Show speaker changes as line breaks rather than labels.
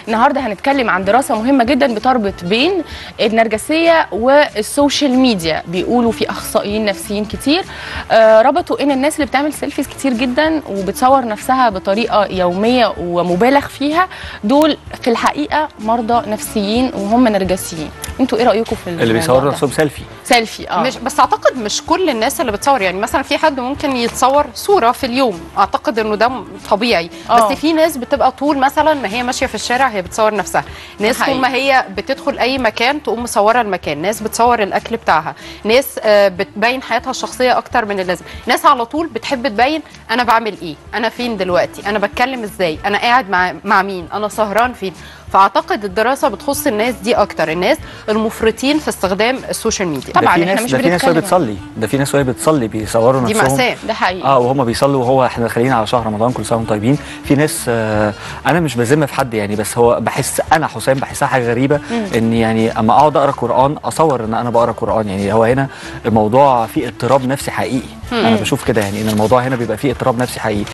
النهارده هنتكلم عن دراسه مهمه جدا بتربط بين النرجسيه والسوشيال ميديا بيقولوا في اخصائيين نفسيين كتير آه، ربطوا ان الناس اللي بتعمل سيلفيز كتير جدا وبتصور نفسها بطريقه يوميه ومبالغ فيها دول في الحقيقه مرضى نفسيين وهم نرجسيين انتوا ايه رايكم في
اللي
الموضوع
بيصوروا
ده؟
نفسهم سيلفي
سيلفي اه
مش بس اعتقد مش كل الناس اللي بتصور يعني مثلا في حد ممكن يتصور صوره في اليوم اعتقد انه ده م- طبيعي
آه.
بس في ناس بتبقى طول مثلا ما هي ماشيه في الشارع هي بتصور نفسها ناس
حقيقي.
طول ما هي بتدخل اي مكان تقوم مصوره المكان ناس بتصور الاكل بتاعها ناس آه، بتبين حياتها الشخصيه اكتر من اللازم ناس على طول بتحب تبين انا بعمل ايه انا فين دلوقتي انا بتكلم ازاي انا قاعد مع مع مين انا سهران فين فاعتقد الدراسه بتخص الناس دي اكتر الناس المفرطين في استخدام السوشيال ميديا
طبعاً،
ده في
إحنا
ناس
مش
ده في ناس وهي
بنتكلم
بتصلي ده في ناس وهي بتصلي بيصوروا
دي
نفسهم
مأساة
ده حقيقي
اه وهم بيصلوا وهو احنا داخلين على شهر رمضان كل سنه وانتم طيبين في ناس آه انا مش بذم في حد يعني بس هو بحس انا حسام بحسها حاجه غريبه ان يعني اما اقعد اقرا قران اصور ان انا بقرا قران يعني هو هنا الموضوع فيه اضطراب نفسي حقيقي انا بشوف كده يعني ان الموضوع هنا بيبقى فيه اضطراب نفسي حقيقي